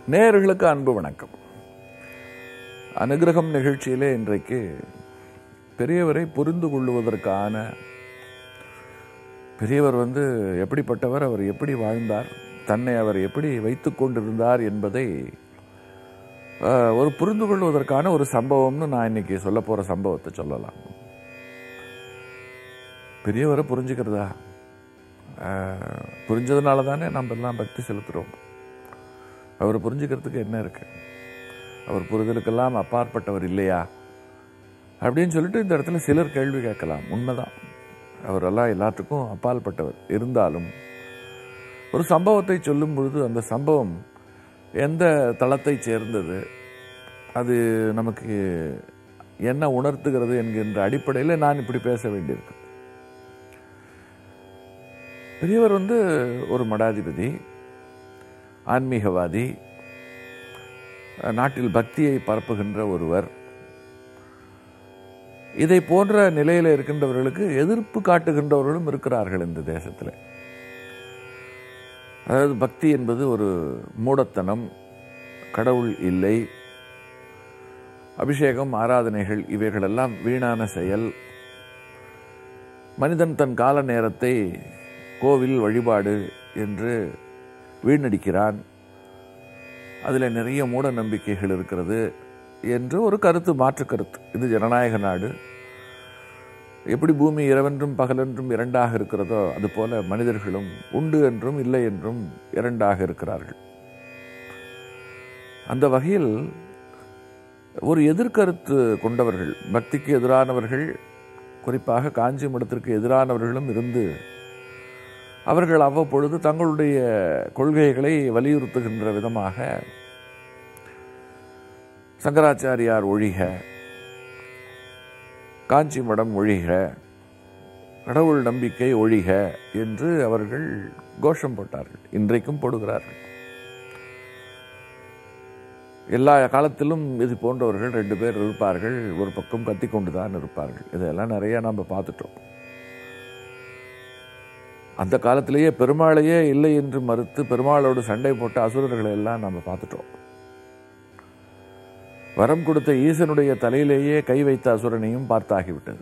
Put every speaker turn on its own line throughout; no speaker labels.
நேயர்களுக்கு அன்பு வணக்கம் அனுகிரகம் நிகழ்ச்சியிலே இன்றைக்கு பெரியவரை புரிந்து கொள்ளுவதற்கான பெரியவர் வந்து எப்படிப்பட்டவர் அவர் எப்படி வாழ்ந்தார் தன்னை அவர் எப்படி வைத்துக் கொண்டிருந்தார் என்பதை அஹ், ஒரு புரிந்து கொள்வதற்கான ஒரு சம்பவம்னு நான் இன்னைக்கு சொல்ல போற சம்பவத்தை சொல்லலாம் பெரியவரை புரிஞ்சுக்கிறதா அஹ், புரிஞ்சதுனால தானே நம்ம எல்லாம் பக்தி செலுத்துறோம் அவரை புரிஞ்சுக்கிறதுக்கு என்ன இருக்கு அவர் புரிதலுக்கெல்லாம் அப்பாற்பட்டவர் இல்லையா அப்படின்னு சொல்லிட்டு இந்த இடத்துல சிலர் கேள்வி கேட்கலாம் உண்மைதான் அவரெல்லாம் எல்லாத்துக்கும் அப்பாற்பட்டவர் இருந்தாலும் ஒரு சம்பவத்தை சொல்லும் பொழுது அந்த சம்பவம் எந்த தளத்தை சேர்ந்தது அது நமக்கு என்ன உணர்த்துகிறது என்கின்ற அடிப்படையில் நான் இப்படி பேச வேண்டியிருக்கு பெரியவர் வந்து ஒரு மடாதிபதி ஆன்மீகவாதி நாட்டில் பக்தியை பரப்புகின்ற ஒருவர் இதை போன்ற நிலையில் இருக்கின்றவர்களுக்கு எதிர்ப்பு காட்டுகின்றவர்களும் இருக்கிறார்கள் இந்த தேசத்தில் அதாவது பக்தி என்பது ஒரு மூடத்தனம் கடவுள் இல்லை அபிஷேகம் ஆராதனைகள் இவைகளெல்லாம் வீணான செயல் மனிதன் தன் கால நேரத்தை கோவில் வழிபாடு என்று வீணடிக்கிறான் அதில் நிறைய மூட நம்பிக்கைகள் இருக்கிறது என்று ஒரு கருத்து மாற்று கருத்து இது ஜனநாயக நாடு எப்படி பூமி இரவென்றும் பகலென்றும் இரண்டாக இருக்கிறதோ அதுபோல மனிதர்களும் உண்டு என்றும் இல்லை என்றும் இரண்டாக இருக்கிறார்கள் அந்த வகையில் ஒரு எதிர்கருத்து கொண்டவர்கள் பக்திக்கு எதிரானவர்கள் குறிப்பாக காஞ்சி மடத்திற்கு எதிரானவர்களும் இருந்து அவர்கள் அவ்வப்பொழுது தங்களுடைய கொள்கைகளை வலியுறுத்துகின்ற விதமாக சங்கராச்சாரியார் ஒழிக காஞ்சி மடம் ஒழிக கடவுள் நம்பிக்கை ஒழிக என்று அவர்கள் கோஷம் போட்டார்கள் இன்றைக்கும் போடுகிறார்கள் எல்லா காலத்திலும் இது போன்றவர்கள் ரெண்டு பேர் இருப்பார்கள் ஒரு பக்கம் கத்தி கொண்டுதான் இருப்பார்கள் இதெல்லாம் நிறைய நம்ம பார்த்துட்டோம் அந்த காலத்திலேயே பெருமாளையே இல்லை என்று மறுத்து பெருமாளோடு சண்டை போட்ட அசுரர்களை எல்லாம் நம்ம பார்த்துட்டோம் வரம் கொடுத்த ஈசனுடைய தலையிலேயே கை வைத்த அசுரனையும் பார்த்தாகிவிட்டது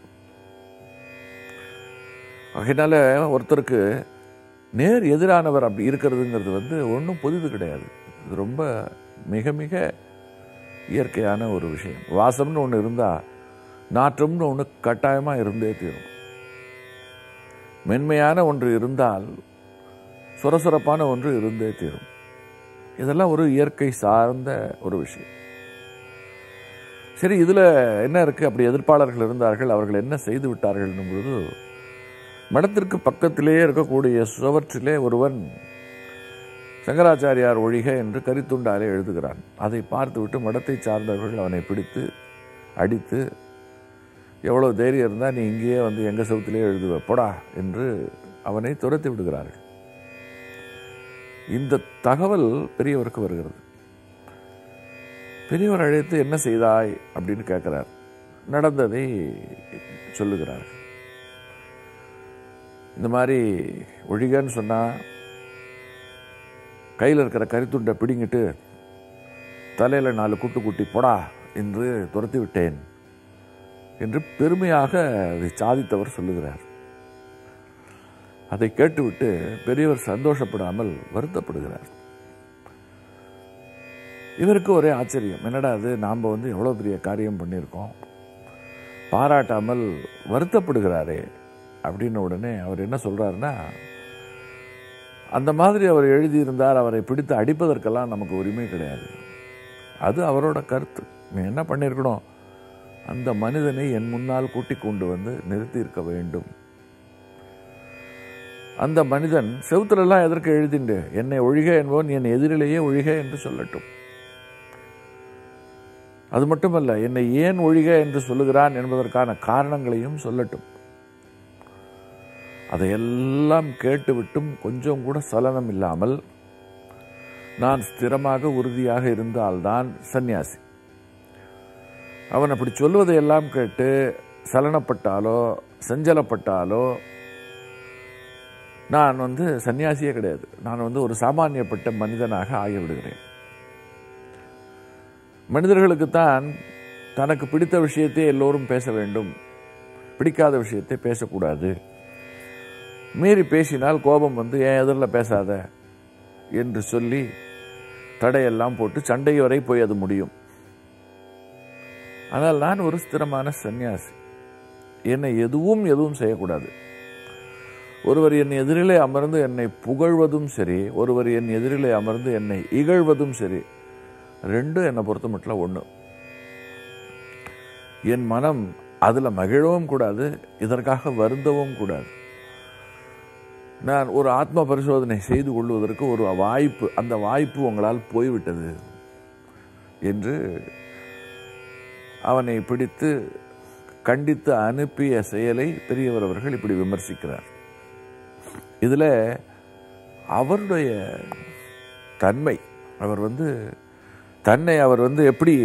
அதனால ஒருத்தருக்கு நேர் எதிரானவர் அப்படி இருக்கிறதுங்கிறது வந்து ஒன்றும் புதிது கிடையாது இது ரொம்ப மிக மிக இயற்கையான ஒரு விஷயம் வாசம்னு ஒன்று இருந்தால் நாற்றம்னு ஒன்று கட்டாயமாக இருந்தே தீரும் மென்மையான ஒன்று இருந்தால் சுரசுரப்பான ஒன்று இருந்தே தீரும் இதெல்லாம் ஒரு இயற்கை சார்ந்த ஒரு விஷயம் சரி இதில் என்ன இருக்குது அப்படி எதிர்ப்பாளர்கள் இருந்தார்கள் அவர்கள் என்ன செய்து விட்டார்கள் பொழுது மடத்திற்கு பக்கத்திலேயே இருக்கக்கூடிய சுவற்றிலே ஒருவன் சங்கராச்சாரியார் ஒழிக என்று கரித்துண்டாலே எழுதுகிறான் அதை பார்த்துவிட்டு மடத்தை சார்ந்தவர்கள் அவனை பிடித்து அடித்து எவ்வளோ தைரியம் இருந்தால் நீ இங்கேயே வந்து எங்கள் சவுத்திலே எழுதுவ போடா என்று அவனை துரத்தி விடுகிறார்கள் இந்த தகவல் பெரியவருக்கு வருகிறது பெரியவர் அழைத்து என்ன செய்தாய் அப்படின்னு கேட்கிறார் நடந்ததை சொல்லுகிறார்கள் இந்த மாதிரி ஒழிகன்னு சொன்னால் கையில் இருக்கிற கரித்துண்டை பிடிங்கிட்டு தலையில் நாலு குட்டு குட்டி போடா என்று துரத்தி விட்டேன் என்று பெருமையாக அதை சாதித்தவர் சொல்லுகிறார் அதை கேட்டுவிட்டு பெரியவர் சந்தோஷப்படாமல் வருத்தப்படுகிறார் இவருக்கு ஒரே ஆச்சரியம் என்னடா அது நாம் வந்து எவ்வளோ பெரிய காரியம் பண்ணியிருக்கோம் பாராட்டாமல் வருத்தப்படுகிறாரே அப்படின்ன உடனே அவர் என்ன சொல்கிறாருன்னா அந்த மாதிரி அவர் எழுதியிருந்தார் அவரை பிடித்து அடிப்பதற்கெல்லாம் நமக்கு உரிமை கிடையாது அது அவரோட கருத்து நீ என்ன பண்ணியிருக்கணும் அந்த மனிதனை என் முன்னால் கூட்டிக் கொண்டு வந்து நிறுத்தி இருக்க வேண்டும் அந்த மனிதன் செவுத்துலெல்லாம் எதற்கு எழுதிண்டு என்னை ஒழிக என்பவன் என் எதிரிலேயே ஒழிக என்று சொல்லட்டும் அது மட்டுமல்ல என்னை ஏன் ஒழிக என்று சொல்லுகிறான் என்பதற்கான காரணங்களையும் சொல்லட்டும் அதையெல்லாம் கேட்டுவிட்டும் கொஞ்சம் கூட சலனம் இல்லாமல் நான் ஸ்திரமாக உறுதியாக இருந்தால்தான் சந்நியாசி அவன் அப்படி சொல்வதையெல்லாம் கேட்டு சலனப்பட்டாலோ செஞ்சலப்பட்டாலோ நான் வந்து சன்னியாசியே கிடையாது நான் வந்து ஒரு சாமானியப்பட்ட மனிதனாக ஆகிவிடுகிறேன் மனிதர்களுக்குத்தான் தனக்கு பிடித்த விஷயத்தை எல்லோரும் பேச வேண்டும் பிடிக்காத விஷயத்தை பேசக்கூடாது மீறி பேசினால் கோபம் வந்து என் எதிரில் பேசாத என்று சொல்லி தடையெல்லாம் போட்டு சண்டை வரை போய் அது முடியும் ஆனால் நான் ஒரு ஸ்திரமான சந்நியாசி என்னை எதுவும் எதுவும் செய்யக்கூடாது ஒருவர் என் எதிரிலே அமர்ந்து என்னை புகழ்வதும் சரி ஒருவர் என் எதிரிலே அமர்ந்து என்னை இகழ்வதும் சரி ரெண்டும் என்னை பொறுத்த மட்டும் ஒன்று என் மனம் அதில் மகிழவும் கூடாது இதற்காக வருந்தவும் கூடாது நான் ஒரு ஆத்ம பரிசோதனை செய்து கொள்வதற்கு ஒரு வாய்ப்பு அந்த வாய்ப்பு உங்களால் போய்விட்டது என்று அவனை பிடித்து கண்டித்து அனுப்பிய செயலை பெரியவர் அவர்கள் இப்படி விமர்சிக்கிறார் இதில் அவருடைய தன்மை அவர் வந்து தன்னை அவர் வந்து எப்படி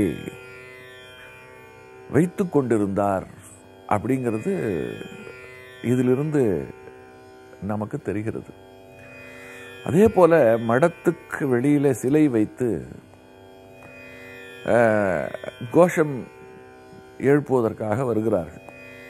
வைத்து கொண்டிருந்தார் அப்படிங்கிறது இதிலிருந்து நமக்கு தெரிகிறது அதே போல மடத்துக்கு வெளியில சிலை வைத்து அஹ், கோஷம் எழுப்புவதற்காக வருகிறார்கள்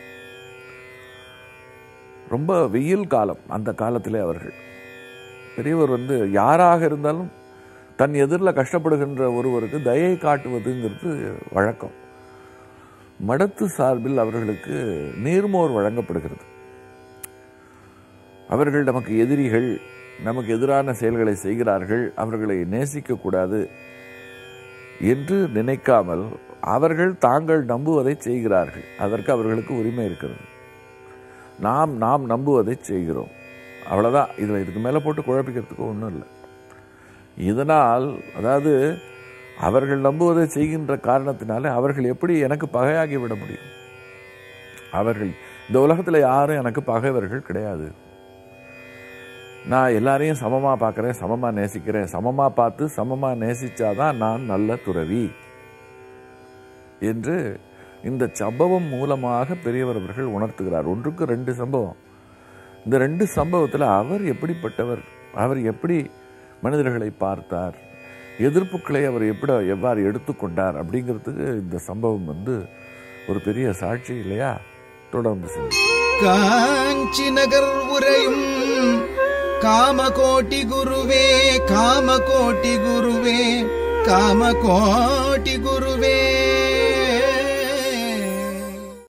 ரொம்ப வெயில் காலம் அந்த காலத்திலே அவர்கள் பெரியவர் வந்து யாராக இருந்தாலும் தன் எதிரில் கஷ்டப்படுகின்ற ஒருவருக்கு தயை காட்டுவதுங்கிறது வழக்கம் மடத்து சார்பில் அவர்களுக்கு நீர்மோர் வழங்கப்படுகிறது அவர்கள் நமக்கு எதிரிகள் நமக்கு எதிரான செயல்களை செய்கிறார்கள் அவர்களை நேசிக்க கூடாது என்று நினைக்காமல் அவர்கள் தாங்கள் நம்புவதை செய்கிறார்கள் அதற்கு அவர்களுக்கு உரிமை இருக்கிறது நாம் நாம் நம்புவதை செய்கிறோம் அவ்வளவுதான் இதில் இதுக்கு மேலே போட்டு குழப்பிக்கிறதுக்கு ஒன்றும் இல்லை இதனால் அதாவது அவர்கள் நம்புவதை செய்கின்ற காரணத்தினால அவர்கள் எப்படி எனக்கு பகையாகி விட முடியும் அவர்கள் இந்த உலகத்தில் யாரும் எனக்கு பகைவர்கள் கிடையாது நான் எல்லாரையும் சமமாக பார்க்குறேன் சமமாக நேசிக்கிறேன் சமமாக பார்த்து சமமாக நேசிச்சாதான் நான் நல்ல துறவி என்று இந்த சம்பவம் மூலமாக பெரியவர் அவர்கள் உணர்த்துகிறார் ஒன்றுக்கு ரெண்டு சம்பவம் இந்த ரெண்டு சம்பவத்தில் அவர் எப்படிப்பட்டவர் அவர் எப்படி மனிதர்களை பார்த்தார் எதிர்ப்புகளை அவர் எப்படி எவ்வாறு எடுத்துக்கொண்டார் அப்படிங்கிறதுக்கு இந்த சம்பவம் வந்து ஒரு பெரிய சாட்சி இல்லையா தொடர்ந்து செல்லும்
காஞ்சி நகர் உரையும் காமகோட்டி குருவே காமகோட்டி குருவே காமகோட்டி குருவே